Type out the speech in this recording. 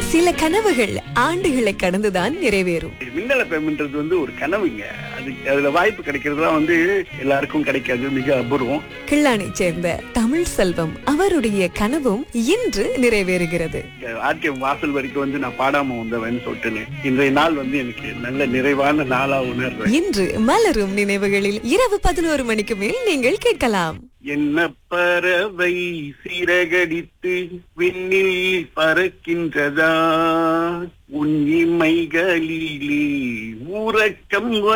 சில கனவுகள் ஆண்டுகளை கடந்துதான் நிறைவேறும் மின்னல பேமெண்ட்றது வந்து ஒரு கனவுங்க அதுக்கு அதுல வாய்ப்பு கிடைக்கிறதுலாம் வந்து எல்லாருக்கும் கிடைக்காது மிக அபூர்வம் கிள்ளானை சேர்ந்த தமிழ் செல்வம் அவருடைய கனவும் இன்று நிறைவேறுகிறது ஆர்கே வாசல் வரைக்கும் வந்து நான் பாடாம வந்தவன் சொல்லிட்டு இன்றைய நாள் வந்து எனக்கு நல்ல நிறைவான நாளா உணர்றேன் இன்று மலரும் நினைவுகளில் இரவு பதினோரு மணிக்கு மேல் நீங்கள் கேட்கலாம் என்ன பறவை சிறகடித்து விண்ணில் பறக்கின்றதா உன் இமைகளிலே உறக்கம்